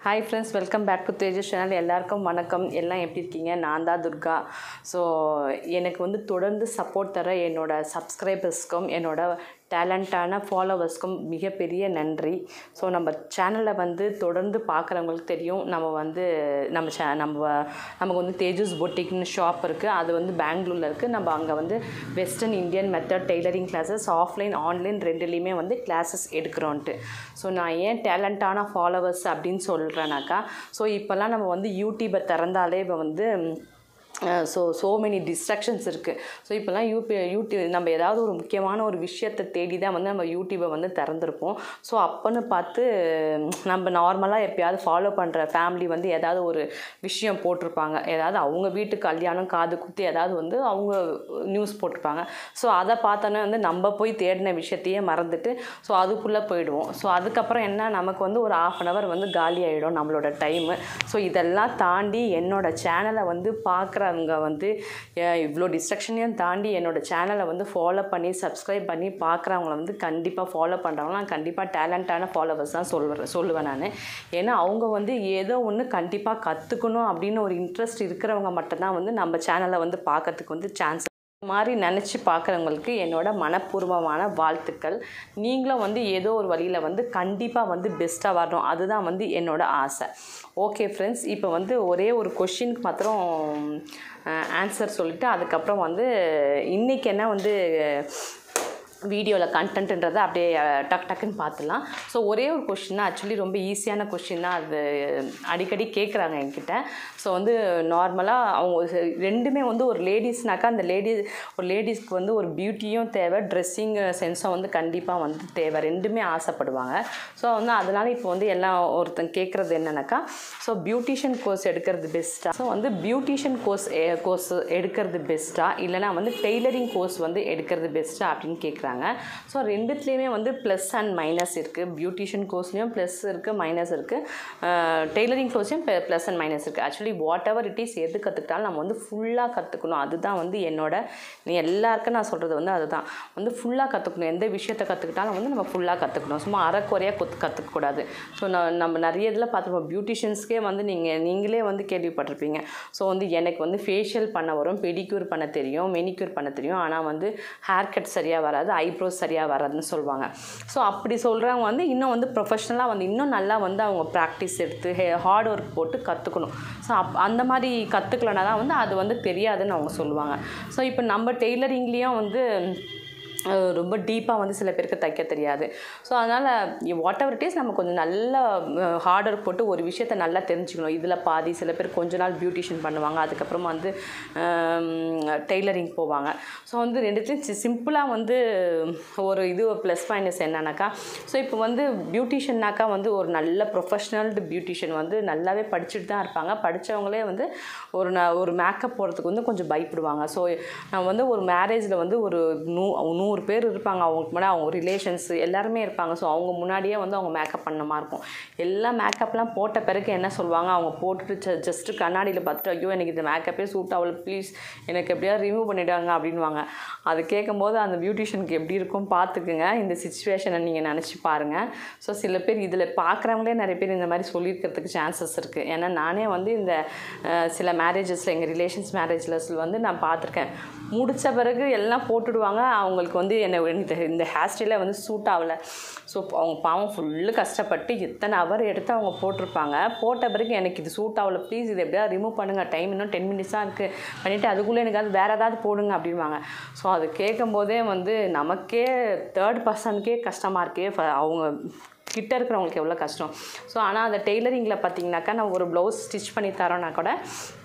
Hi friends welcome back to Tejas channel எல்லாருக்கும் வணக்கம் எல்லாம் எப்படி இருக்கீங்க நான் தான் துர்கா ஸோ எனக்கு வந்து தொடர்ந்து சப்போர்ட் தர என்னோட சப்ஸ்கிரைபர்ஸ்க்கும் என்னோட டேலண்டான ஃபாலோவர்ஸ்க்கும் மிகப்பெரிய நன்றி ஸோ நம்ம சேனலை வந்து தொடர்ந்து பார்க்குறவங்களுக்கு தெரியும் நம்ம வந்து நம்ம சே நம்ம நமக்கு வந்து தேஜஸ் பொட்டிக்னு ஷாப் இருக்குது அது வந்து பெங்களூரில் இருக்குது நம்ம அங்கே வந்து western Indian method tailoring classes offline online ரெண்டுலேயுமே வந்து கிளாஸஸ் எடுக்கிறோன்ட்டு ஸோ நான் ஏன் டேலண்டான ஃபாலோவர்ஸ் அப்படின்னு சொல்கிறேனாக்கா ஸோ இப்போல்லாம் நம்ம வந்து யூடியூப்பை திறந்தாலே இப்போ வந்து ஸோ ஸோ மெனி டிஸ்ட்ராக்ஷன்ஸ் இருக்குது ஸோ இப்போல்லாம் யூபி யூடியூப் நம்ம ஏதாவது ஒரு முக்கியமான ஒரு விஷயத்தை தேடி தான் வந்து நம்ம யூடியூப்பை வந்து திறந்துருப்போம் ஸோ அப்போன்னு பார்த்து நம்ம நார்மலாக எப்பயாவது ஃபாலோ பண்ணுற ஃபேமிலி வந்து ஏதாவது ஒரு விஷயம் போட்டிருப்பாங்க ஏதாவது அவங்க வீட்டு கல்யாணம் காது குத்தி ஏதாவது வந்து அவங்க நியூஸ் போட்டிருப்பாங்க ஸோ அதை பார்த்தோன்னே வந்து நம்ம போய் தேடின விஷயத்தையே மறந்துட்டு ஸோ அதுக்குள்ளே போயிடுவோம் ஸோ அதுக்கப்புறம் என்ன நமக்கு வந்து ஒரு ஆஃப் அன் ஹவர் வந்து காலி ஆகிடும் நம்மளோட டைமு ஸோ இதெல்லாம் தாண்டி என்னோட சேனலை வந்து பார்க்குறவங்க வந்து அஹ், இவ்வளோ டிஸ்ட்ரக்ஷனையும் தாண்டி என்னோட சேனலை வந்து ஃபாலோ பண்ணி சப்ஸ்கிரைப் பண்ணி பார்க்குறவங்கள வந்து கண்டிப்பாக ஃபாலோ பண்ணுறவங்களாம் கண்டிப்பாக டேலண்டான ஃபாலோவர்ஸ் தான் சொல்லுவேன் சொல்லுவேன் நான் ஏன்னா அவங்க வந்து ஏதோ ஒன்று கண்டிப்பாக கற்றுக்கணும் அப்படின்னு ஒரு இன்ட்ரெஸ்ட் இருக்கிறவங்க மட்டும்தான் வந்து நம்ம சேனலை வந்து பார்க்கறதுக்கு வந்து சான்ஸ் மாதிரி நினச்சி பார்க்குறவங்களுக்கு என்னோட மனப்பூர்வமான வாழ்த்துக்கள் நீங்களும் வந்து ஏதோ ஒரு வழியில் வந்து கண்டிப்பாக வந்து பெஸ்ட்டாக வரணும் அதுதான் வந்து என்னோட ஆசை ஓகே ஃப்ரெண்ட்ஸ் இப்போ வந்து ஒரே ஒரு கொஷினுக்கு மாத்திரம் ஆன்சர் சொல்லிவிட்டு அதுக்கப்புறம் வந்து இன்றைக்கி என்ன வந்து வீடியோவில் கண்டென்ட்ன்றதை அப்படியே அஹ், டக் டக்குன்னு பார்த்துலாம் ஸோ ஒரே ஒரு கொஷின் தான் ஆக்சுவலி ரொம்ப ஈஸியான கொஷின் தான் அது அடிக்கடி கேட்குறாங்க என்கிட்ட ஸோ வந்து நார்மலாக அவங்க ஒரு- ரெண்டுமே வந்து ஒரு லேடிஸ்னாக்கா அந்த லேடிஸ் ஒரு லேடிஸ்க்கு வந்து ஒரு பியூட்டியும் தேவை ட்ரெஸ்ஸிங் சென்ஸும் வந்து கண்டிப்பாக வந்து தேவை ரெண்டுமே ஆசைப்படுவாங்க ஸோ வந்து அதனால் இப்போ வந்து எல்லாம் ஒருத்தன் கேட்குறது என்னன்னாக்கா ஸோ பியூட்டிஷியன் கோர்ஸ் எடுக்கிறது பெஸ்ட்டாக ஸோ வந்து பியூட்டிஷியன் கோர்ஸ் கோர்ஸ் எடுக்கிறது பெஸ்ட்டாக இல்லைனா வந்து டெய்லரிங் கோர்ஸ் வந்து எடுக்கிறது பெஸ்ட்டாக அப்படின்னு கேட்குறாங்க ஸோ ரெண்டுத்துலேயுமே வந்து ப்ளஸ் அண்ட் மைனஸ் இருக்குது பியூட்டிஷியன் கோர்ஸ்லேயும் ப்ளஸ் இருக்குது மைனஸ் இருக்குது டெய்லரிங் கோர்ஸ்லையும் ப்ளஸ் அண்ட் மைனஸ் இருக்குது actually whatever it is எது கற்றுக்கிட்டாலும் நம்ம வந்து ஃபுல்லாக கற்றுக்கணும் அதுதான் வந்து என்னோட நீ எல்லாருக்கும் நான் சொல்கிறது வந்து அதுதான் வந்து ஃபுல்லாக கற்றுக்கணும் எந்த விஷயத்தை கற்றுக்கிட்டாலும் வந்து நம்ம ஃபுல்லாக கற்றுக்கணும் சும்மா அறக்குறையாக கொத்து கற்றுக்கக்கூடாது ஸோ நான் நம்ம நிறைய இதில் பார்த்துருப்போம் பியூட்டிஷியன்ஸ்க்கே வந்து நீங்கள் நீங்களே வந்து கேள்விப்பட்டிருப்பீங்க ஸோ வந்து எனக்கு வந்து ஃபேஷியல் பண்ண வரும் பெடிக்யூர் பண்ண தெரியும் மெனிக்யூர் பண்ண தெரியும் ஆனால் வந்து ஹேர் கட் சரியாக வராது ஐப்ரோஸ் சரியாக வராதுன்னு சொல்லுவாங்க ஸோ அப்படி சொல்கிறவங்க வந்து இன்னும் வந்து ப்ரொஃபஷ்னலாக வந்து இன்னும் நல்லா வந்து அவங்க ப்ராக்டிஸ் எடுத்து ஹார்ட் ஒர்க் போட்டு கற்றுக்கணும் ஸோ அப் அந்த மாதிரி கற்றுக்கலனா தான் வந்து அது வந்து தெரியாதுன்னு அவங்க சொல்லுவாங்க ஸோ இப்போ நம்ம டெய்லரிங்லேயும் வந்து அஹ் ரொம்ப டீப்பாக வந்து சில பேருக்கு தைக்க தெரியாது ஸோ அதனால் வாட் எவர் இட் இஸ் நம்ம கொஞ்சம் நல்லா ஹார்ட் ஒர்க் போட்டு ஒரு விஷயத்தை நல்லா தெரிஞ்சுக்கணும் இதில் பாதி சில பேர் கொஞ்ச நாள் பியூட்டிஷியன் பண்ணுவாங்க அதுக்கப்புறமா வந்து டெய்லரிங் போவாங்க ஸோ வந்து ரெண்டுத்துலையும் சிம்பிளாக வந்து ஒரு இது ப்ளஸ் மைனஸ் என்னன்னாக்கா ஸோ இப்போ வந்து பியூட்டிஷியன்னாக்கா வந்து ஒரு நல்ல ப்ரொஃபஷ்னல் பியூட்டிஷியன் வந்து நல்லாவே படிச்சுட்டு தான் இருப்பாங்க படித்தவங்களே வந்து ஒரு ந ஒரு மேக்கப் போடுறதுக்கு வந்து கொஞ்சம் பயப்படுவாங்க ஸோ நான் வந்து ஒரு மேரேஜில் வந்து ஒரு நூ நூறு பேர் இருப்பாங்க அவங்களுக்கு முன்னாடி அவங்க ரிலேஷன்ஸ் எல்லாருமே இருப்பாங்க ஸோ அவங்க முன்னாடியே வந்து அவங்க மேக்கப் பண்ண மாதிரி இருக்கும் எல்லா மேக்கப்லாம் போட்ட பிறகு என்ன சொல்லுவாங்க அவங்க போட்டுட்டு ஜஸ்ட்டு கண்ணாடியில் பார்த்துட்டு ஐயோ எனக்கு இந்த மேக்கப்பே சூட் ஆகல ப்ளீஸ் எனக்கு எப்படியாவது ரிமூவ் பண்ணிவிடுவாங்க அப்படின்வாங்க அது கேட்கும்போது அந்த பியூட்டிஷியனுக்கு எப்படி இருக்கும் பார்த்துக்குங்க இந்த சுச்சுவேஷனை நீங்கள் நினச்சி பாருங்கள் ஸோ சில பேர் இதில் பார்க்குறவங்களே நிறைய பேர் இந்த மாதிரி சொல்லியிருக்கிறதுக்கு சான்சஸ் இருக்குது ஏன்னா நானே வந்து இந்த அஹ், சில மேரேஜஸில் எங்கள் ரிலேஷன்ஸ் மேரேஜில் வந்து நான் பார்த்துருக்கேன் முடித்த பிறகு எல்லாம் போட்டுடுவாங்க அவங்களுக்கு வந்து என்ன இந்த இந்த ஹேர் ஸ்டைலை வந்து சூட் ஆகலை ஸோ அவங்க பாவம் ஃபுல்லு கஷ்டப்பட்டு எத்தனை ஹவர் எடுத்து அவங்க போட்டிருப்பாங்க போட்ட பிறகு எனக்கு இது சூட் ஆகலை ப்ளீஸ் இது எப்படியா ரிமூவ் பண்ணுங்கள் டைம் இன்னும் டென் மினிட்ஸ் தான் இருக்குது பண்ணிவிட்டு அதுக்குள்ளே எனக்கு அது வேறு ஏதாவது போடுங்க அப்படின்வாங்க ஸோ அது கேட்கும்போதே வந்து நமக்கே தேர்ட் பர்சனுக்கே கஷ்டமாக இருக்கே ஃப- அவங்க கிட்ட இருக்கிறவங்களுக்கு எவ்வளோ கஷ்டம் ஸோ ஆனால் அந்த டெய்லரிங்கில் பார்த்தீங்கன்னாக்கா நம்ம ஒரு ப்ளவுஸ் ஸ்டிச் பண்ணி தரோன்னா கூட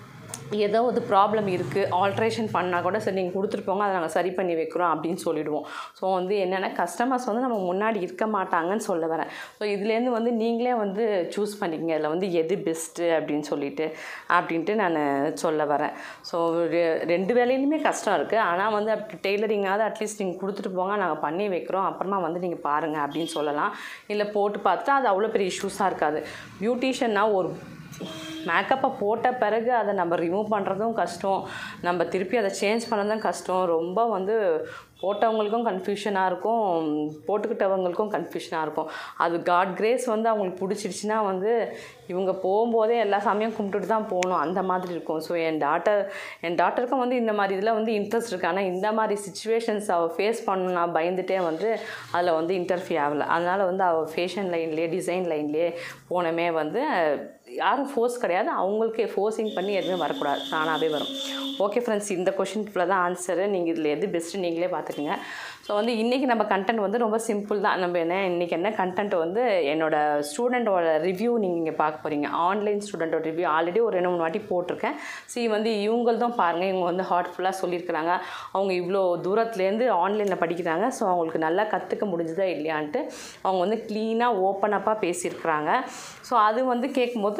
ஏதோ ஒரு ப்ராப்ளம் இருக்குது ஆல்ட்ரேஷன் பண்ணால் கூட சரி நீங்கள் கொடுத்துட்டு போங்க அதை நாங்கள் சரி பண்ணி வைக்கிறோம் அப்படின்னு சொல்லிடுவோம் ஸோ வந்து என்னென்னா கஸ்டமர்ஸ் வந்து நம்ம முன்னாடி இருக்க மாட்டாங்கன்னு சொல்ல வரேன் ஸோ இதுலேருந்து வந்து நீங்களே வந்து சூஸ் பண்ணிக்கங்க இதில் வந்து எது பெஸ்ட்டு அப்படின்னு சொல்லிட்டு அப்படின்ட்டு நான் சொல்ல வரேன் ஸோ ரெண்டு வேலையிலுமே கஷ்டம் இருக்குது ஆனால் வந்து அப்படி டெய்லரிங்காவது அட்லீஸ்ட் நீங்கள் கொடுத்துட்டு போங்க நாங்கள் பண்ணி வைக்கிறோம் அப்புறமா வந்து நீங்கள் பாருங்கள் அப்படின்னு சொல்லலாம் இல்லை போட்டு பார்த்துட்டு அது அவ்வளோ பெரிய இஷ்யூஸாக இருக்காது பியூட்டிஷியன்னா ஒரு மேக்கப்பை போட்ட பிறகு அதை நம்ம ரிமூவ் பண்ணுறதும் கஷ்டம் நம்ம திருப்பி அதை சேஞ்ச் பண்ணதும் கஷ்டம் ரொம்ப வந்து போட்டவங்களுக்கும் கன்ஃபியூஷனாக இருக்கும் போட்டுக்கிட்டவங்களுக்கும் கன்ஃபியூஷனாக இருக்கும் அது காட் கிரேஸ் வந்து அவங்களுக்கு பிடிச்சிருச்சுன்னா வந்து இவங்க போகும்போதே எல்லா சாமியும் கும்பிட்டுட்டு தான் போகணும் அந்த மாதிரி இருக்கும் ஸோ என் டாட்டர் என் டாட்டருக்கும் வந்து இந்த மாதிரி இதில் வந்து இன்ட்ரெஸ்ட் இருக்குது ஆனால் இந்த மாதிரி சுச்சுவேஷன்ஸ் அவள் ஃபேஸ் பண்ணணும் நான் பயந்துட்டே வந்து அதில் வந்து இன்டர்ஃபியூ ஆகலை அதனால் வந்து அவள் ஃபேஷன் லைன்லேயே டிசைன் லைன்லேயே போனமே வந்து யாரும் ஃபோர்ஸ் கிடையாது அவங்களுக்கே ஃபோர்ஸிங் பண்ணி எதுவுமே வரக்கூடாது தானாகவே வரும் ஓகே ஃப்ரெண்ட்ஸ் இந்த கொஷினுக்குள்ள தான் ஆன்சரு நீங்கள் இதில் எது பெஸ்ட்டு நீங்களே பார்த்துக்குங்க ஸோ வந்து இன்றைக்கி நம்ம கண்டென்ட் வந்து ரொம்ப சிம்பிள் தான் நம்ம என்ன இன்றைக்கி என்ன கண்டென்ட் வந்து என்னோட ஸ்டூடெண்ட்டோட ரிவ்யூ நீங்கள் இங்கே பார்க்க போகிறீங்க ஆன்லைன் ஸ்டூடெண்ட்டோட ரிவ்யூ ஆல்ரெடி ஒரு ரெண்டு மூணு வாட்டி போட்டிருக்கேன் ஸோ வந்து இவங்கள்தான் பாருங்கள் இவங்க வந்து ஹார்ட்ஃபுல்லாக சொல்லியிருக்கிறாங்க அவங்க இவ்வளோ தூரத்துலேருந்து ஆன்லைனில் படிக்கிறாங்க ஸோ அவங்களுக்கு நல்லா கற்றுக்க முடிஞ்சுதா இல்லையான்ட்டு அவங்க வந்து க்ளீனாக ஓப்பன் அப்பாக பேசியிருக்கிறாங்க ஸோ அது வந்து கேட்கும்போது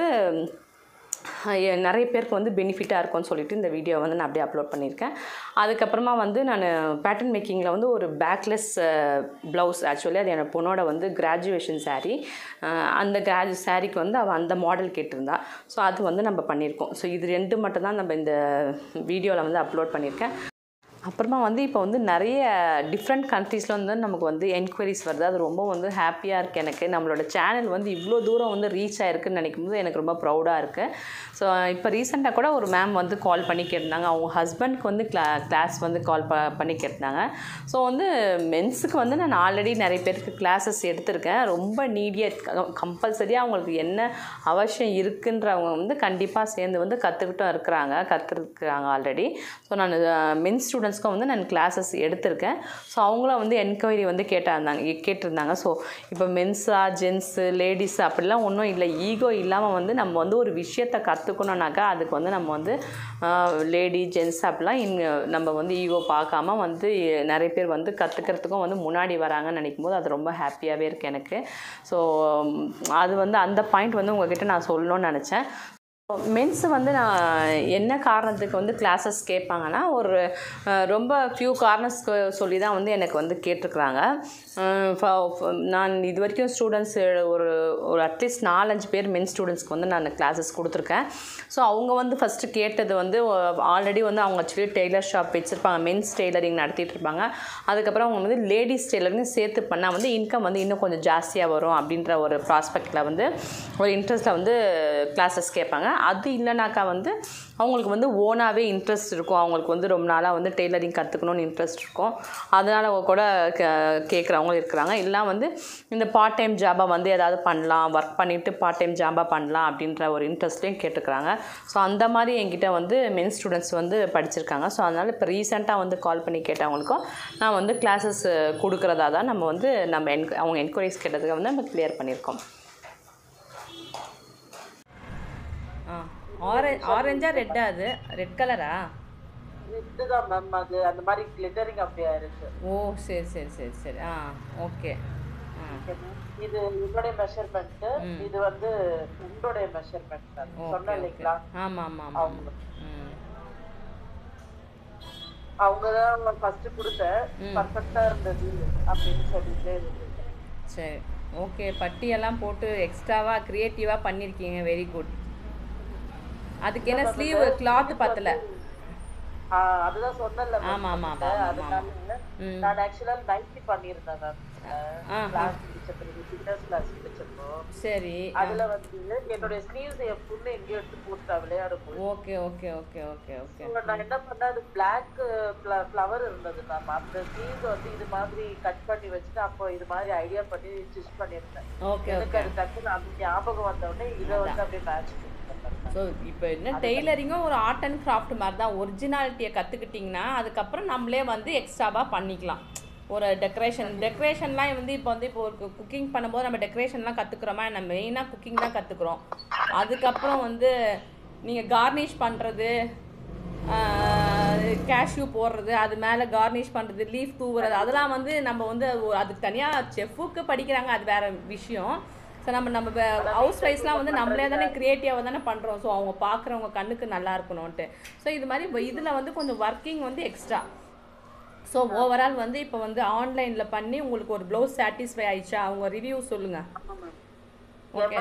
எ- நிறைய பேருக்கு வந்து பெனிஃபிட்டாக இருக்கும்னு சொல்லிட்டு இந்த வீடியோ வந்து நான் அப்படியே அப்லோட் பண்ணியிருக்கேன் அதுக்கப்புறமா வந்து நான் பேட்டர்ன் மேக்கிங்கில் வந்து ஒரு பேக்லெஸ் ப்ளவுஸ் ஆக்சுவலி அது என்னோட பொண்ணோட வந்து கிராஜுவேஷன் saree அஹ் அந்த கிராஜு சாரீக்கு வந்து அவள் அந்த மாடல் கேட்டிருந்தா ஸோ அது வந்து நம்ம பண்ணியிருக்கோம் ஸோ இது ரெண்டு மட்டும் தான் நம்ம இந்த வீடியோவில் வந்து அப்லோட் பண்ணியிருக்கேன் அப்புறமா வந்து இப்போ வந்து நிறைய டிஃப்ரெண்ட் கண்ட்ரீஸில் வந்து நமக்கு வந்து என்கொயரிஸ் வருது அது ரொம்ப வந்து ஹாப்பியாக இருக்குது எனக்கு நம்மளோட சேனல் வந்து இவ்வளோ தூரம் வந்து ரீச் ஆயிருக்குன்னு நினைக்கும் போது எனக்கு ரொம்ப ப்ரௌடாக இருக்குது ஸோ இப்போ ரீசெண்டாக கூட ஒரு மேம் வந்து கால் பண்ணி கேட்டிருந்தாங்க அவங்க ஹஸ்பண்ட்க்கு வந்து கிளா கிளாஸ் வந்து கால் ப பண்ணி கேட்டிருந்தாங்க ஸோ வந்து மென்ஸுக்கு வந்து நான் ஆல்ரெடி நிறைய பேருக்கு கிளாஸஸ் எடுத்திருக்கேன் ரொம்ப நீடியாக கம்பல்சரியாக அவங்களுக்கு என்ன அவசியம் இருக்குன்றவங்க வந்து கண்டிப்பாக சேர்ந்து வந்து கற்றுக்கிட்டும் இருக்கிறாங்க கற்றுருக்குறாங்க ஆல்ரெடி ஸோ நான் மென் ஸ்டூடெண்ட்ஸ்க்கும் வந்து நான் கிளாஸஸ் எடுத்திருக்கேன் ஸோ அவங்களும் வந்து என்கொயரி வந்து கேட்டாருந்தாங்க கேட்டிருந்தாங்க ஸோ இப்போ மென்ஸா ஜென்ஸு லேடிஸ் அப்படிலாம் ஒன்றும் இல்லை ஈகோ இல்லாமல் வந்து நம்ம வந்து ஒரு விஷயத்தை கற்றுக்கணுன்னாக்கா அதுக்கு வந்து நம்ம வந்து லேடி ஜென்ஸ் அப்படிலாம் இன் நம்ம வந்து ஈகோ பார்க்காம வந்து நிறைய பேர் வந்து கற்றுக்கிறதுக்கும் வந்து முன்னாடி வராங்கன்னு நினைக்கும் போது அது ரொம்ப ஹாப்பியாகவே இருக்குது எனக்கு ஸோ அது வந்து அந்த பாயிண்ட் வந்து உங்ககிட்ட நான் சொல்லணும்னு நினச்சேன் மென்ஸ் வந்து நான் என்ன காரணத்துக்கு வந்து கிளாஸஸ் கேட்பாங்கன்னா ஒரு அஹ், ரொம்ப ஃபியூ காரணஸ் சொல்லி தான் வந்து எனக்கு வந்து கேட்டிருக்கிறாங்க அஹ், ஃப- ஃப- நான் இது வரைக்கும் ஸ்டூடெண்ட்ஸ் ஒரு ஒரு அட்லீஸ்ட் நாலஞ்சு பேர் மென் ஸ்டூடெண்ட்ஸ்க்கு வந்து நான் கிளாஸஸ் கொடுத்துருக்கேன் ஸோ அவங்க வந்து ஃபஸ்ட்டு கேட்டது வந்து ஆல்ரெடி வந்து அவங்க ஆக்சுவலி டெய்லர் ஷாப் வச்சுருப்பாங்க மென்ஸ் டெய்லரிங் நடத்திட்டு இருப்பாங்க அதுக்கப்புறம் அவங்க வந்து லேடிஸ் டெய்லரிங் சேர்த்து பண்ணால் வந்து இன்கம் வந்து இன்னும் கொஞ்சம் ஜாஸ்தியாக வரும் அப்படின்ற ஒரு ப்ராஸ்பெக்டில் வந்து ஒரு இன்ட்ரெஸ்ட்டில் வந்து கிளாஸஸ் கேட்பாங்க அது இல்லைனாக்கா வந்து அவங்களுக்கு வந்து ஓனாகவே இன்ட்ரெஸ்ட் இருக்கும் அவங்களுக்கு வந்து ரொம்ப நாளாக வந்து டெய்லரிங் கற்றுக்கணும்னு இன்ட்ரெஸ்ட் இருக்கும் அதனால் கூட கேட்குறவங்களும் இருக்கிறாங்க இல்லை வந்து இந்த பார்ட் டைம் ஜாபாக வந்து ஏதாவது பண்ணலாம் ஒர்க் பண்ணிவிட்டு பார்ட் டைம் ஜாபாக பண்ணலாம் அப்படின்ற ஒரு இன்ட்ரெஸ்ட்லையும் கேட்டுக்கிறாங்க ஸோ அந்த மாதிரி என்கிட்ட வந்து மென் ஸ்டூடெண்ட்ஸ் வந்து படிச்சிருக்காங்க ஸோ அதனால் இப்போ ரீசெண்டாக வந்து கால் பண்ணி கேட்டவங்களுக்கும் நான் வந்து கிளாஸஸ் கொடுக்குறதா தான் நம்ம வந்து நம்ம என் அவங்க என்கொயரிஸ் கேட்டதுக்கு வந்து நம்ம கிளியர் பண்ணியிருக்கோம் ஆ ஆரஞ்ச் ஆரஞ்சா ரெட்டா அது ரெட் கலரா இதுதான் மேம் அது அந்த மாதிரி கிளிட்டரிங் அப்படியா இருக்கு ஓ சரி சரி சரி சரி ஆ ஓகே ஆ இது உங்களுடைய மெஷர்மெண்ட் இது வந்து உங்களுடைய மெஷர்மெண்ட் ஓகே சொன்னேன் ஓகே இல்லைங்களா ஆமாம் ஆமாம் ஆமாம் அவங்க ம் அவங்க தான் ஃபர்ஸ்ட் கொடுத்தேன் ம். பர்ஃபெக்டா இருந்தது அப்படின்னு சொல்லிட்டு சரி ஓகே பட்டியெல்லாம் போட்டு எக்ஸ்ட்ராவாக க்ரியேட்டிவாக பண்ணியிருக்கீங்க வெரி குட் அதுக்கு என்ன ஸ்லீவ் கிளாத் பத்தல ஆஹ் அதுதான் சொன்னேன்ல ma'am. ஆமாம் ஆமாம் ஆமாம் அதனால ம் நான் ஆக்சுவலா நைன்டி பண்ணியிருந்தேன் மேம் ஆ கிளாஸ் பிடிச்சப்போ பிகினர்ஸ் கிளாஸ் பிடிச்சப்போ சரி அதுல வந்து என்னுடைய ஸ்லீவ்ஸ் என் பொண்ணு எங்கேயோ எடுத்து போட்டா விளையாடும் போது okay okay okay okay okay So, நான் என்ன பண்ணேன் அது பிளாக் ஃப்ளவர் இருந்தது மேம் அந்த ஸ்லீவ் வந்து இது மாதிரி கட் பண்ணி வச்சுட்டு அப்போ இது மாதிரி ஐடியா பண்ணி ஸ்டிச் பண்ணியிருந்தேன் ஓகே எனக்கு அது டக்குன்னு அந்த ஞாபகம் வந்த உடனே இதை வந்து அப்படியே மேட்ச் பண்ணி ஸோ இப்போ என்ன டெய்லரிங்கும் ஒரு ஆர்ட் அண்ட் கிராஃப்ட் மாதிரி தான் ஒரிஜினாலிட்டியை கற்றுக்கிட்டிங்கன்னா அதுக்கப்புறம் நம்மளே வந்து எக்ஸ்ட்ராவாக பண்ணிக்கலாம் ஒரு டெக்கரேஷன் டெக்கரேஷன்லாம் வந்து இப்போ வந்து இப்போ ஒரு குக்கிங் பண்ணும்போது நம்ம டெக்கரேஷன்லாம் கற்றுக்குறோமா நம்ம மெயினாக குக்கிங் தான் கற்றுக்குறோம் அதுக்கப்புறம் வந்து நீங்கள் கார்னிஷ் பண்ணுறது கேஷ்யூ போடுறது அது மேலே கார்னிஷ் பண்ணுறது லீஃப் தூவுறது அதெல்லாம் வந்து நம்ம வந்து ஒ- அதுக்கு தனியாக செஃப்புக்கு படிக்கிறாங்க அது வேற விஷயம் ஸோ நம்ம நம்ம ஹவுஸ் ஒய்ஃப்ஸ்லாம் வந்து நம்மளே தானே க்ரியேட்டிவாக தானே பண்ணுறோம் ஸோ அவங்க பார்க்குறவங்க கண்ணுக்கு நல்லா இருக்கணும்ன்ட்டு ஸோ இது மாதிரி இதில் வந்து கொஞ்சம் ஒர்க்கிங் வந்து எக்ஸ்ட்ரா ஸோ ஓவரால் வந்து இப்போ வந்து ஆன்லைனில் பண்ணி உங்களுக்கு ஒரு ப்ளவுஸ் சாட்டிஸ்ஃபை ஆயிடுச்சா அவங்க ரிவ்யூ சொல்லுங்கள் ஓகே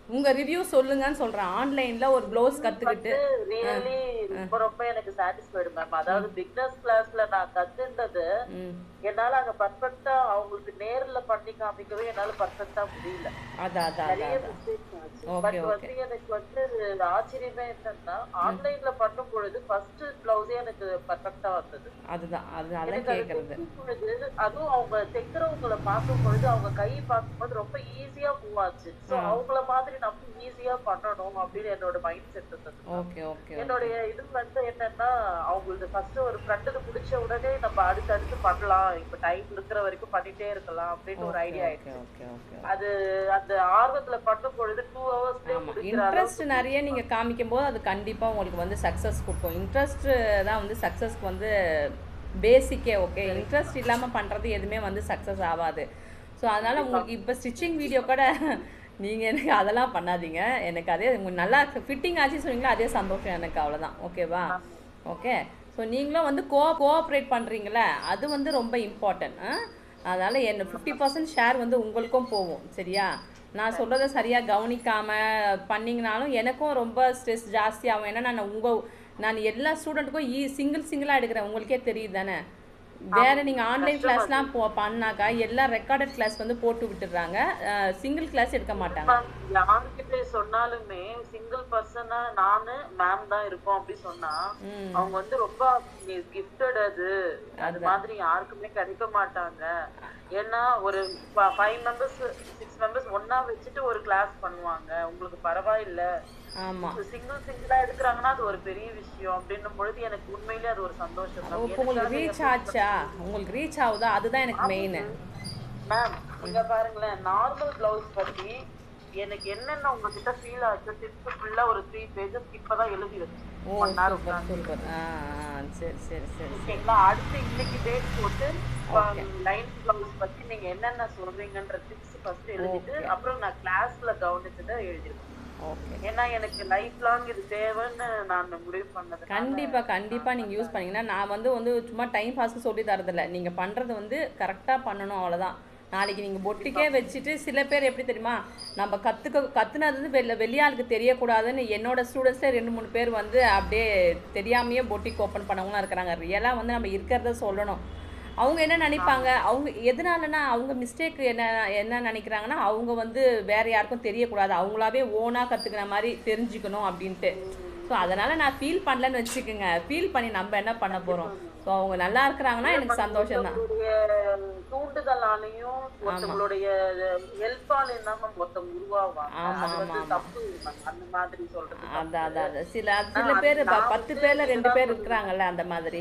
உங்கள் ரிவ்யூ சொல்லுங்கன்னு சொல்கிறேன் ஆன்லைனில் ஒரு ப்ளவுஸ் கற்றுக்கிட்டு ரியலி ரொம்ப ரொம்ப எனக்கு சாட்டிஸ்ஃபைடு மேம் அதாவது பிக்னஸ் கிளாஸ்ல நான் கத்துண்டது ம் என்னால அங்க பர்ஃபெக்ட்டா அவங்களுக்கு நேர்ல பண்ணி காமிக்கவே என்னால பர்ஃபெக்ட்டா முடியல அதான் அதான் நிறைய அதான் மிஸ்டேக்ஸ் ஆச்சு Okay, பட் okay. வந்து எனக்கு வந்து ஆச்சரியமே என்னன்னா ஆன்லைன்ல பண்ணும் பொழுது ஃபர்ஸ்ட் பிளவுஸே எனக்கு பர்ஃபெக்ட்டா வந்தது அதுதான் அதுதான் எனக்கு அது கேட்குறது தைக்கும் பொழுது அதுவும் அவங்க தைக்கிறவங்கள பார்க்கும் பொழுது அவங்க கை பார்க்கும்போது ரொம்ப ஈஸியா மூவ் ஆச்சு சோ அவங்கள மாதிரி நம்ம ஈஸியா பண்ணணும் அப்படின்னு என்னோட மைண்ட் செட் இருந்தது ஓகே ஓகே என்னுடைய இது வந்து என்னன்னா அவங்களுக்கு ஃபர்ஸ்ட் ஒரு ஃப்ரெண்டுக்கு பிடிச்ச உடனே நம்ம அடுத்து அடுத்து பண்ணலாம் இப்ப டைம் இருக்கிற வரைக்கும் பண்ணிட்டே இருக்கலாம் அப்படின்னு ஒரு ஐடியா ஓகே ஓகே ஓகே அது அந்த ஆர்வத்துல பண்ணும் பொழுது டூ ஹவர்ஸ்லயே முடிக்கிற இன்ட்ரெஸ்ட் நிறைய நீங்கள் காமிக்கும் போது அது கண்டிப்பாக உங்களுக்கு வந்து சக்ஸஸ் கொடுக்கும் இன்ட்ரெஸ்ட் தான் வந்து சக்ஸஸ்க்கு வந்து பேசிக்கே ஓகே இன்ட்ரெஸ்ட் இல்லாமல் பண்ணுறது எதுவுமே வந்து சக்ஸஸ் ஆகாது ஸோ அதனால் உங்களுக்கு இப்போ ஸ்டிச்சிங் வீடியோ கூட நீங்கள் எனக்கு அதெல்லாம் பண்ணாதீங்க எனக்கு அதே உங்களுக்கு நல்லா ஃபிட்டிங் ஆச்சு சொன்னீங்களா அதே சந்தோஷம் எனக்கு அவ்வளோதான் ஓகேவா ஓகே ஸோ நீங்களும் வந்து கோ கோஆப்ரேட் பண்ணுறீங்களே அது வந்து ரொம்ப இம்பார்ட்டன்ட் அதனால் என்ன ஃபிஃப்டி பர்சன்ட் ஷேர் வந்து உங்களுக்கும் போகும் சரியா நான் சொல்கிறத சரியாக கவனிக்காமல் பண்ணிங்கனாலும் எனக்கும் ரொம்ப ஸ்ட்ரெஸ் ஜாஸ்தியாகும் ஏன்னா நான் உங்கள் நான் எல்லா ஸ்டூடெண்ட்டுக்கும் ஈ சிங்கிள் சிங்கிளாக எடுக்கிறேன் உங்களுக்கே தெரியுது தானே வேறு நீங்கள் ஆன்லைன் கிளாஸ்லாம் போ பண்ணாக்கா எல்லாம் ரெக்கார்டட் கிளாஸ் வந்து போட்டு விட்டுடுறாங்க சிங்கிள் கிளாஸ் எடுக்க மாட்டாங்க யாருக்கிட்ட சொன்னாலுமே சிங்கிள் பர்சனா நானு மேம் தான் இருக்கோம் அப்படி சொன்னா ம் அவங்க வந்து ரொம்ப கிஃப்டட் அது அது மாதிரி யாருக்குமே கிடைக்க மாட்டாங்க ஏன்னா ஒரு ஃபைவ் மெம்பர்ஸ் சிக்ஸ் மெம்பர்ஸ் ஒண்ணா வச்சுட்டு ஒரு கிளாஸ் பண்ணுவாங்க உங்களுக்கு பரவாயில்ல ஆமாம் சிங்கிள் சிங்கிளா எடுக்கிறாங்கன்னா அது ஒரு பெரிய விஷயம் அப்படின்னும் பொழுது எனக்கு உண்மையிலே அது ஒரு சந்தோஷம் தான் இப்போ உங்களுக்கு ரீச் ஆச்சா உங்களுக்கு ரீச் ஆகுதா அதுதான் எனக்கு மெயின் மேம் இங்க பாருங்களேன் நார்மல் பிளவுஸ் பத்தி எனக்கு என்னென்ன உங்ககிட்ட ஃபீல் ஆச்சு டிப்ஸ் ஃபுல்லா ஒரு த்ரீ பேஜஸ் இப்பதான் எழுதி வச்சேன் ஓ ஒன் ஹவர் சூப்பர் சூப்பர் ஆ ஆ சரி சரி சரி ஓகேங்களா அடுத்து இன்னைக்கு டேட் போட்டு லைன் பிளவுஸ் பத்தி நீங்க என்னென்ன சொல்றீங்கன்ற டிப்ஸ் ஃபர்ஸ்ட் எழுதிட்டு அப்புறம் நான் கிளாஸ்ல கவனிச்சதை எழுதிருக்கேன் ஓகே ஏன்னா எனக்கு லைஃப் லாங் இது தேவைன்னு நான் முடிவு பண்ணது கண்டிப்பாக கண்டிப்பாக நீங்கள் யூஸ் பண்ணீங்கன்னா நான் வந்து வந்து சும்மா டைம் பாஸ்க்கு சொல்லி தரதில்ல நீங்கள் பண்ணுறது வந்து கரெக்டாக பண்ணணும் அவ்வளோதான் நாளைக்கு நீங்கள் பொட்டிக்கே வச்சுட்டு சில பேர் எப்படி தெரியுமா நம்ம கற்றுக்க கற்றுனது வந்து வெளில வெளியாளுக்கு தெரியக்கூடாதுன்னு என்னோட ஸ்டூடெண்ட்ஸே ரெண்டு மூணு பேர் வந்து அப்படியே தெரியாமையே பொட்டிக் ஓப்பன் பண்ணவங்களாம் இருக்கிறாங்க ரியலாக வந்து நம்ம இருக்கிறத சொல்லணும் அவங்க என்ன நினைப்பாங்க அவங்க எதனாலனா அவங்க மிஸ்டேக் என்ன என்ன நினைக்கிறாங்கன்னா அவங்க வந்து வேற யாருக்கும் தெரியக்கூடாது அவங்களாவே ஓனாக கற்றுக்கிற மாதிரி தெரிஞ்சுக்கணும் அப்படின்ட்டு ஸோ அதனால் நான் ஃபீல் பண்ணலன்னு வச்சுக்கோங்க ஃபீல் பண்ணி நம்ம என்ன பண்ண போகிறோம் ஸோ அவங்க நல்லா இருக்கிறாங்கன்னா எனக்கு சந்தோஷம் தான் உங்களுடைய தூண்டுதலாலையும் ஒருத்தவங்களுடைய ஹெல்ப்பாலையும் தான் நம்ம ஒருத்தவங்க உருவாவாங்க ஆமா, அது வந்து ஆமா, தப்பு இல்லைங்க. அந்த மாதிரி சொல்றது அதான் அதான் அதான் சில சில பேர் பத்து பேரில் ரெண்டு பேர் இருக்கிறாங்கல்ல அந்த மாதிரி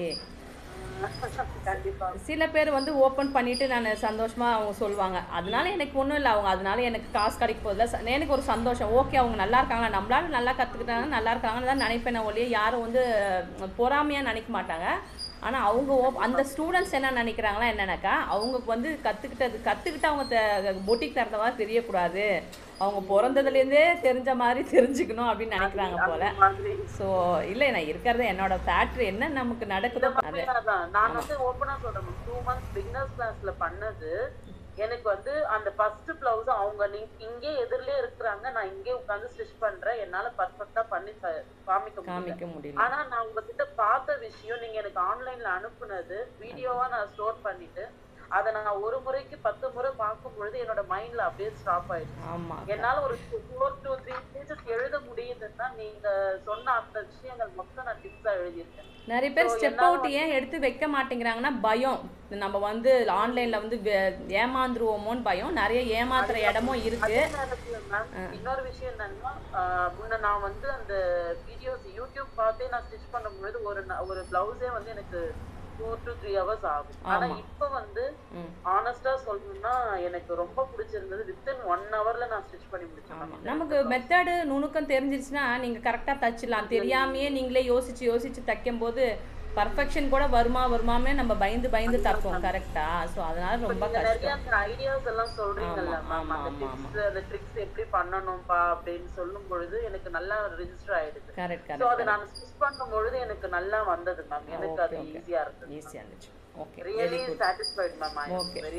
கண்டிப்பா சில பேர் வந்து ஓப்பன் பண்ணிட்டு நான் சந்தோஷமா அவங்க சொல்லுவாங்க அதனால எனக்கு ஒன்றும் இல்லை அவங்க அதனால எனக்கு காசு கிடைக்க போதில்ல ச- எனக்கு ஒரு சந்தோஷம் ஓகே அவங்க நல்லா இருக்காங்களா நம்மளால நல்லா கற்றுக்கிட்டாங்க நல்லா இருக்காங்கன்னு தான் நினைப்பேன் ஒழிய யாரும் வந்து பொறாமையாக நினைக்க மாட்டாங்க ஆனால் அவங்க op- அந்த ஸ்டூடெண்ட்ஸ் என்ன நினைக்கிறாங்களா என்னன்னாக்கா அவங்களுக்கு வந்து கற்றுக்கிட்டது கற்றுக்கிட்டு அவங்க பொட்டிக் தரத மாதிரி தெரியக்கூடாது அவங்க பிறந்ததுலேருந்தே தெரிஞ்ச மாதிரி தெரிஞ்சுக்கணும் அப்படின்னு நினைக்கிறாங்க போல அந்த மாதிரி ஸோ இல்லை நான் இருக்கிறது என்னோட ஃபேக்ட்ரி என்ன நமக்கு நடக்குதோ அது அதான் நான் வந்து ஓப்பனா சொல்றேன் டூ மந்த்ஸ் பிகினர்ஸ் கிளாஸ்ல பண்ணது எனக்கு வந்து அந்த ஃபர்ஸ்ட் பிளவுஸ் அவங்க நீ- இங்கே எதிரிலே இருக்கிறாங்க நான் இங்கே உட்கார்ந்து ஸ்டிச் பண்றேன் என்னால பர்ஃபெக்ட்டா பண்ணி ச- காமிக்க முடியும் காமிக்க முடியல ஆனா நான் உங்ககிட்ட பார்த்த விஷயம் நீங்க எனக்கு ஆன்லைன்ல அனுப்புனது வீடியோவா நான் ஸ்டோர் பண்ணிட்டு அதை நான் ஒரு முறைக்கு பத்து முறை பார்க்கும் பொழுது என்னோட மைண்ட்ல அப்படியே ஸ்டாப் ஆயிடுச்சு ஆமாம் என்னால ஒரு ஃபோர் டூ த்ரீ பேஜஸ் எழுத முடியுதுன்னா நீங்க சொன்ன அந்த விஷயங்கள் மொத்தம் நான் டிப்ஸா எழுதியிருக்கேன் நிறைய பேர் ஸ்டெப் அவுட் ஏன் எடுத்து வைக்க மாட்டேங்கிறாங்கன்னா பயம் நம்ம வந்து ஆன்லைன்ல வந்து வே- ஏமாந்துருவோமோன்னு பயம் நிறைய ஏமாத்துற இடமும் இருக்கு அதே நேரத்துல ma'am, இன்னொரு விஷயம் என்னன்னா ஆஹ் முன்ன நான் வந்து அந்த வீடியோஸ் யூடியூப் பார்த்தே நான் ஸ்டிச் பண்ணும்பொழுது ஒரு ந- ஒரு பிளவுஸே வந்து எனக்கு ஃபோர் டு த்ரீ ஹவர்ஸ் ஆகும் ஆனா இப்ப வந்து ம். ஆனஸ்டா சொல்லணும்னா எனக்கு ரொம்ப பிடிச்சிருந்தது வித்தின் ஒன் ஹவர்ல நான் ஸ்டிச் பண்ணி முடிச்சேன் ma'am. நமக்கு மெத்தடு நுணுக்கம் தெரிஞ்சிருச்சுன்னா நீங்க கரெக்டா தச்சிடலாம் தெரியாமையே நீங்களே யோசிச்சு யோசிச்சு தைக்கும் போது பர்ஃபெக்ஷன் கூட வருமா வருமாமே நம்ம பயந்து பயந்து தப்போம் கரெக்டா ஸோ அதனால ரொம்ப நீங்க கஷ்டம் நிறைய அந்த ஐடியாஸ் எல்லாம் சொல்றீங்கல்ல ஆமா, மேம் ஆமா, அந்த ஆமா, டிப்ஸ் அந்த ட்ரிக்ஸ் எப்படி பண்ணணும்பா அப்படின்னு சொல்லும் பொழுது எனக்கு நல்லா ரெஜிஸ்டர் ஆயிடுது கரெக்ட் சோ கரெக்ட் அதை நான் ஸ்டிச் பண்ணும் பொழுது எனக்கு நல்லா வந்தது மேம் எனக்கு அது ஈஸியா இருந்தது ஈஸியாக இருந்துச்சு okay really satisfied ma'am I Okay. Very very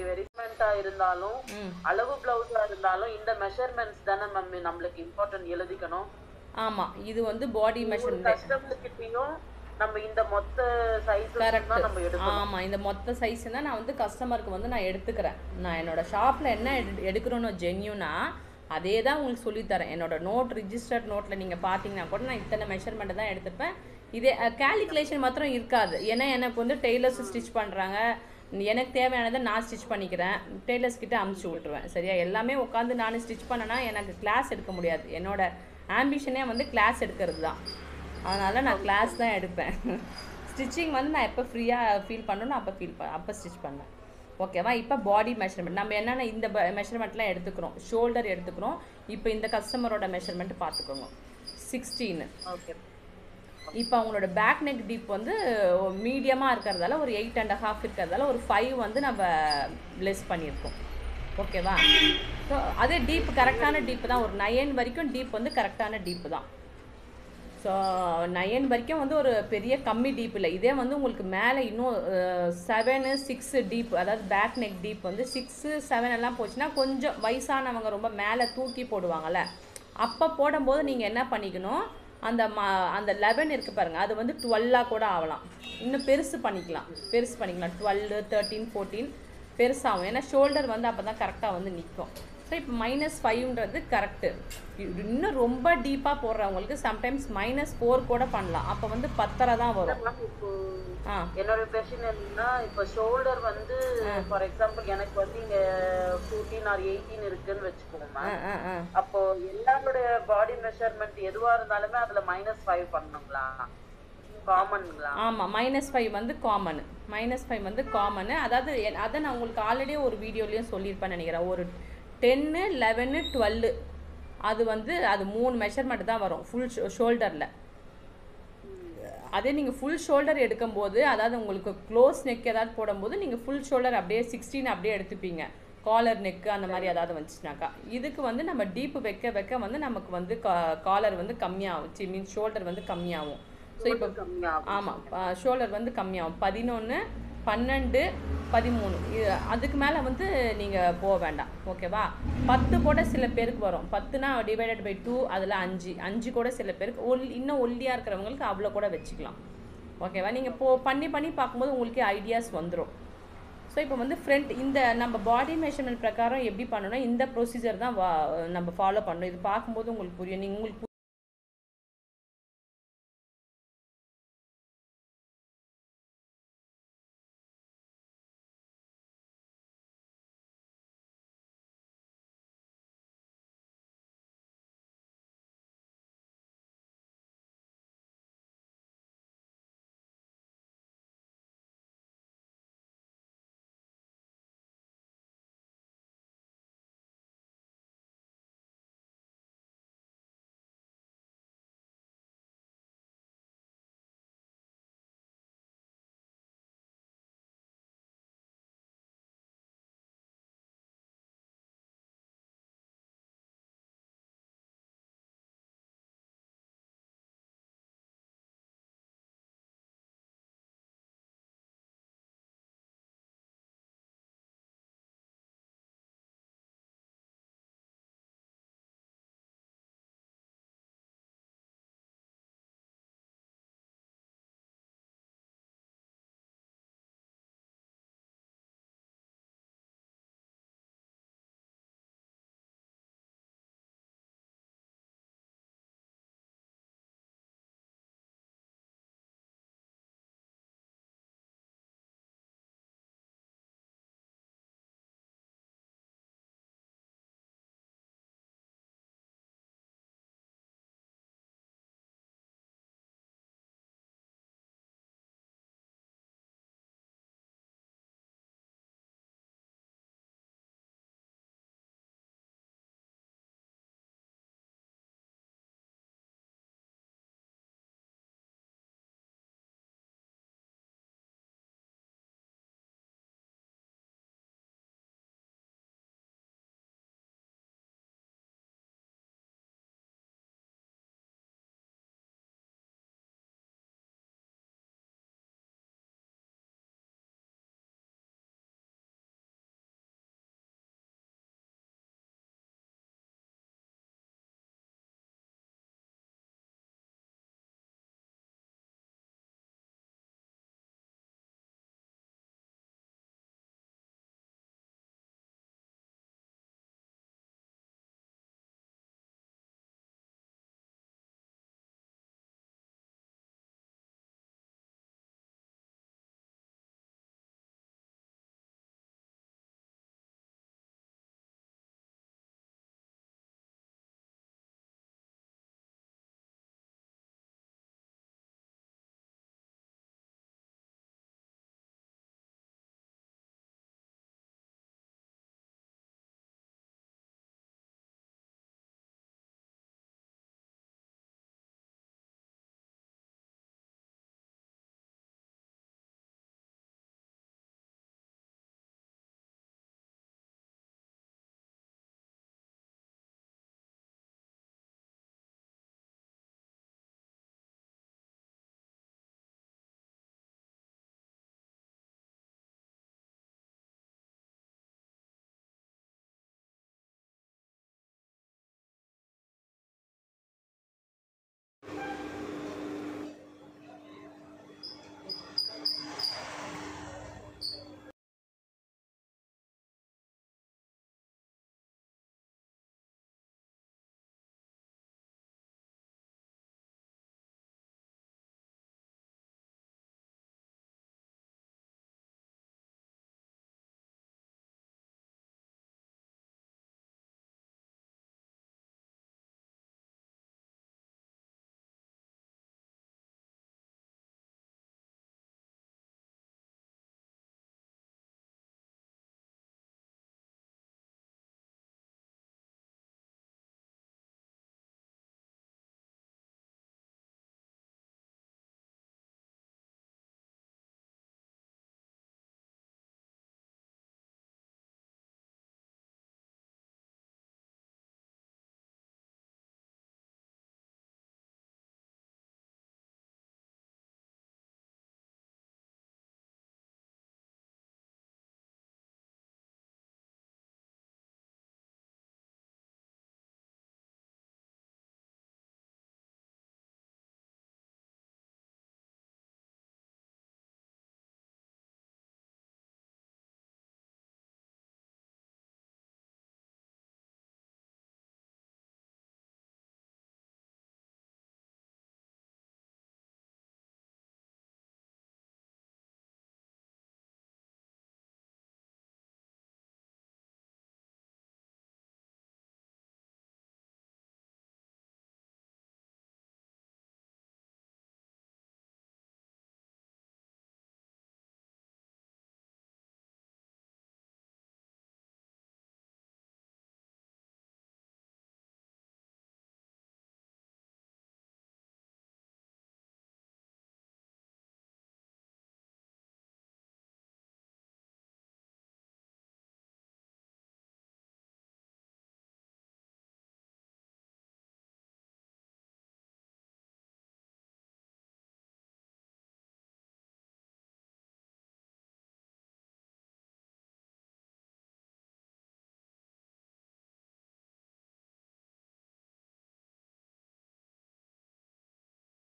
மெஷர்மெண்ட்டா இருந்தாலும் ம் அளவு பிளவுஸா இருந்தாலும் இந்த மெஷர்மெண்ட்ஸ் தானே மம்மி நம்மளுக்கு இம்பார்ட்டன்ட் எழுதிக்கணும் ஆமாம் இது வந்து பாடி மெஷர்மெண்ட் கஸ்டமர் கிட்டயும் நம்ம இந்த மொத்த சைஸ் கரெக்ட் தான் நம்ம எடுக்கணும் ஆமாம் இந்த மொத்த சைஸ் தான் நான் வந்து கஸ்டமருக்கு வந்து நான் எடுத்துக்கிறேன் நான் என்னோட ஷாப்பில் என்ன எடு எடுக்கிறோன்னு ஜென்யூனா அதே தான் உங்களுக்கு சொல்லித்தரேன் என்னோட நோட் ரிஜிஸ்டர்ட் நோட்டில் நீங்கள் பார்த்தீங்கன்னா கூட நான் இத்தனை மெஷர்மெண்ட்டை தான் எடுத்துப்பேன் இதே கேல்குலேஷன் மாத்திரம் இருக்காது ஏன்னா எனக்கு வந்து டெய்லர்ஸ் ஸ்டிச் பண்ணுறாங்க எனக்கு தேவையானதை நான் ஸ்டிச் பண்ணிக்கிறேன் டெய்லர்ஸ் கிட்ட அமுச்சு விட்ருவேன் சரியா எல்லாமே உட்காந்து நான் ஸ்டிச் பண்ணனா எனக்கு கிளாஸ் எடுக்க முடியாது என்னோட ஆம்பிஷனே வந்து கிளாஸ் எடுக்கிறது தான் அதனால் நான் கிளாஸ் தான் எடுப்பேன் ஸ்டிச்சிங் வந்து நான் எப்போ ஃப்ரீயாக ஃபீல் பண்ணணும் அப்போ ஃபீல் ப அப்போ ஸ்டிச் பண்ணேன் ஓகேவா இப்போ பாடி மெஷர்மெண்ட் நம்ம என்னென்ன இந்த மெஷர்மெண்ட்லாம் எடுத்துக்கிறோம் ஷோல்டர் எடுத்துக்கிறோம் இப்போ இந்த கஸ்டமரோட மெஷர்மெண்ட் பார்த்துக்கோங்க சிக்ஸ்டீன் ஓகே இப்போ அவங்களோட பேக் நெக் டீப் வந்து மீடியமாக இருக்கிறதால ஒரு எயிட் அண்ட் ஹாஃப் இருக்கிறதால ஒரு ஃபைவ் வந்து நம்ம லெஸ் பண்ணியிருக்கோம் ஓகேவா ஸோ அதே டீப் கரெக்டான டீப் தான் ஒரு நயன் வரைக்கும் டீப் வந்து கரெக்டான டீப்பு தான் ஸோ நயன் வரைக்கும் வந்து ஒரு பெரிய கம்மி டீப் இல்லை இதே வந்து உங்களுக்கு மேலே இன்னும் செவனு சிக்ஸு டீப் அதாவது பேக் நெக் டீப் வந்து சிக்ஸு செவன் எல்லாம் போச்சுன்னா கொஞ்சம் வயசானவங்க ரொம்ப மேலே தூக்கி போடுவாங்கள்ல அப்போ போடும்போது நீங்கள் என்ன பண்ணிக்கணும் அந்த ம அந்த லெவன் இருக்குது பாருங்கள் அது வந்து டுவெல்லாக கூட ஆகலாம் இன்னும் பெருசு பண்ணிக்கலாம் பெருசு பண்ணிக்கலாம் டுவெல்லு தேர்ட்டீன் ஃபோர்டீன் பெருசாகும் ஏன்னா ஷோல்டர் வந்து அப்போ தான் கரெக்டாக வந்து நிற்கும் ஸோ இப்போ மைனஸ் ஃபைவ்ன்றது கரெக்டு இன்னும் ரொம்ப டீப்பாக போடுறவங்களுக்கு சம்டைம்ஸ் மைனஸ் ஃபோர் கூட பண்ணலாம் அப்போ வந்து பத்தரை தான் வரும் மேம் இப்போ ஆ என்னோட கொஸ்டின் என்னன்னா இப்போ ஷோல்டர் வந்து ஃபார் எக்ஸாம்பிள் எனக்கு வந்து இங்க ஃபோர்டீன் ஆர் எயிட்டீன் இருக்குன்னு வச்சுக்கோங்க ஆ ஆ ஆ அப்போ எல்லாருடைய பாடி மெஷர்மெண்ட் எதுவா இருந்தாலுமே அதுல மைனஸ் ஃபைவ் பண்ணுங்களா காமன்ங்களா ஆமாம் மைனஸ் ஃபைவ் வந்து காமனு மைனஸ் ஃபைவ் வந்து காமனு அதாவது எ- அதை நான் உங்களுக்கு ஆல்ரெடி ஒரு வீடியோலையும் சொல்லியிருப்பேன்னு நினைக்கிறேன் ஒரு டென்னு லெவனு டுவெல்லு அது வந்து அது மூணு மெஷர்மெண்ட் தான் வரும் ஃபுல் ஷோல்டரில் அதே நீங்கள் ஃபுல் ஷோல்டர் எடுக்கும்போது அதாவது உங்களுக்கு க்ளோஸ் நெக் ஏதாவது போடும்போது நீங்கள் ஃபுல் ஷோல்டர் அப்படியே சிக்ஸ்டீன் அப்படியே எடுத்துப்பீங்க காலர் நெக்கு அந்த மாதிரி ஏதாவது வந்துச்சுனாக்கா இதுக்கு வந்து நம்ம டீப்பு வைக்க வைக்க வந்து நமக்கு வந்து காலர் வந்து கம்மியாகும் சி மீன் ஷோல்டர் வந்து கம்மியாகும் ஸோ இப்போ கம்மியாகும் ஆமாம் ஷோல்டர் வந்து கம்மியாகும் பதினொன்று பன்னெண்டு பதிமூணு இது அதுக்கு மேலே வந்து நீங்கள் போக வேண்டாம் ஓகேவா பத்து கூட சில பேருக்கு வரும் பத்துனா டிவைடட் பை டூ அதில் அஞ்சு அஞ்சு கூட சில பேருக்கு ஒல் இன்னும் ஒல்லியாக இருக்கிறவங்களுக்கு அவ்வளோ கூட வச்சுக்கலாம் ஓகேவா நீங்கள் போ பண்ணி பண்ணி பார்க்கும்போது உங்களுக்கே ஐடியாஸ் வந்துடும் ஸோ இப்போ வந்து ஃப்ரண்ட் இந்த நம்ம பாடி மெஷர்மெண்ட் பிரகாரம் எப்படி பண்ணணும் இந்த ப்ரொசீஜர் தான் வா- நம்ம ஃபாலோ பண்ணணும் இது பார்க்கும்போது உங்களுக்கு புரியும் நீங்கள் உங்களுக்கு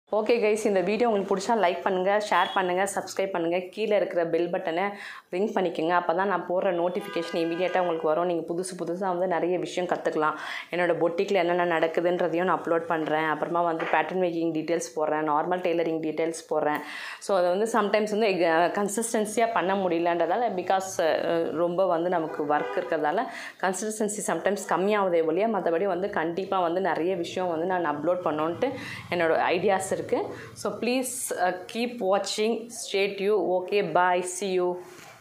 ஓகே கைஸ் இந்த வீடியோ உங்களுக்கு பிடிச்சா லைக் பண்ணுங்கள் ஷேர் பண்ணுங்கள் சப்ஸ்கிரைப் பண்ணுங்கள் கீழே இருக்கிற பெல் பட்டனை ரிங் பண்ணிக்கோங்க அப்போ தான் நான் போடுற நோட்டிஃபிகேஷன் இமீடியட்டாக உங்களுக்கு வரும் நீங்கள் புதுசு புதுசாக வந்து நிறைய விஷயம் கற்றுக்கலாம் என்னோடய பொட்டிக்கில் என்னென்ன நடக்குதுன்றதையும் நான் அப்லோட் பண்ணுறேன் அப்புறமா வந்து பேட்டர்ன் மேக்கிங் டீட்டெயில்ஸ் போடுறேன் நார்மல் டெய்லரிங் டீட்டெயில்ஸ் போடுறேன் ஸோ அதை வந்து சம்டைம்ஸ் வந்து கன்சிஸ்டன்சியாக பண்ண முடியலன்றதால பிகாஸ் ரொம்ப வந்து நமக்கு ஒர்க் இருக்கிறதால கன்சிஸ்டன்சி சம்டைம்ஸ் கம்மியாகுதே ஒழிய மற்றபடி வந்து கண்டிப்பாக வந்து நிறைய விஷயம் வந்து நான் அப்லோட் பண்ணோன்ட்டு என்னோடய ஐடியாஸ் இருக்குது ஸோ ப்ளீஸ் கீப் வாட்சிங் ஸ்டேட் யூ ஓகே பாய் சி யூ